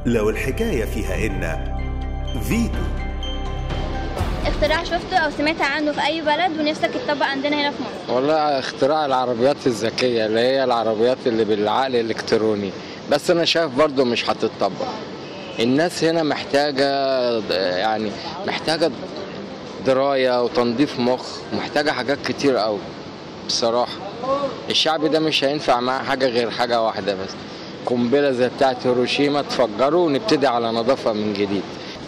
لو الحكاية فيها إن فيتو اختراع شفته او سمعت عنه في اي بلد ونفسك يتطبق عندنا هنا في مصر والله اختراع العربيات الذكية اللي هي العربيات اللي بالعقل الإلكتروني بس أنا شايف برضو مش هتتطبق الناس هنا محتاجة يعني محتاجة دراية وتنظيف مخ محتاجة حاجات كتير قوي بصراحة الشعب ده مش هينفع معاه حاجة غير حاجة واحدة بس قنبلة زي بتاعة هيروشيما تفجره ونبتدي على نظافة من جديد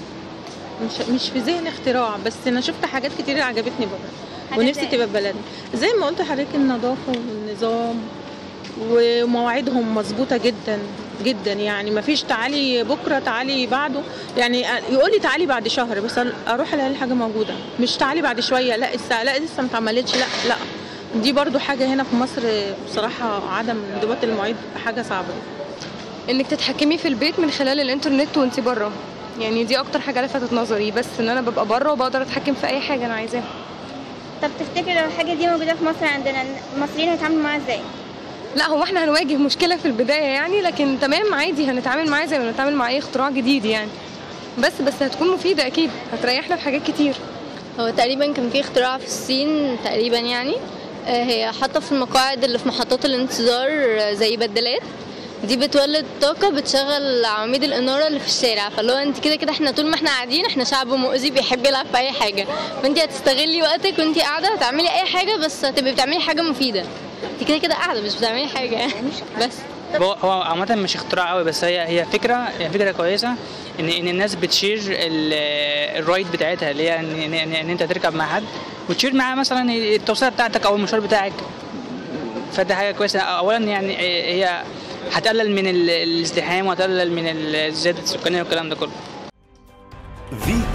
مش مش في ذهن اختراع بس انا شفت حاجات كتير عجبتني بره حاجات ونفسي زي تبقى بلدنا زي ما قلت لحضرتك النظافه والنظام ومواعيدهم مظبوطه جدا جدا يعني ما فيش تعالي بكره تعالي بعده يعني يقول لي تعالي بعد شهر بس اروح الاقي الحاجه موجوده مش تعالي بعد شويه لا الساعه لا لسه ما اتعملتش لا لا دي برضو حاجه هنا في مصر بصراحه عدم انضباط المواعيد حاجه صعبه انك تتحكمي في البيت من خلال الانترنت وانت بره يعني دي اكتر حاجه لفتت نظري بس ان انا ببقى بره وبقدر اتحكم في اي حاجه انا عايزاها طب تفتكر لو الحاجه دي موجوده في مصر عندنا المصريين هيتعاملوا معاها ازاي لا هو احنا هنواجه مشكله في البدايه يعني لكن تمام عادي هنتعامل معاه زي ما بنتعامل مع اي اختراع جديد يعني بس بس هتكون مفيده اكيد هتريحنا في حاجات كتير هو تقريبا كان في اختراع في الصين تقريبا يعني آه، هي حاطه في المقاعد اللي في محطات الانتظار آه، زي بدلات دي بتولد طاقة بتشغل عواميد الإنارة اللي في الشارع فاللي هو انت كده كده احنا طول ما احنا قاعدين احنا شعب مؤذي بيحب يلعب في أي حاجة فانت هتستغلي وقتك وانت قاعدة هتعملي أي حاجة بس هتبقي بتعملي حاجة مفيدة انت كده كده قاعدة مش بتعملي حاجة يعني بس هو هو عامة مش اختراع قوي بس هي هي فكرة هي فكرة كويسة ان ان الناس بتشير ال- الرايد بتاعتها اللي هي ان, إن, إن, ان انت تركب مع حد وتشير معاه مثلا التوصيله بتاعتك او المشوار بتاعك فده حاجة كويسة اولا يعني هي هتقلل من ال- الازدحام وهتقلل من ال- الزيادة السكانية والكلام ده كله فيتو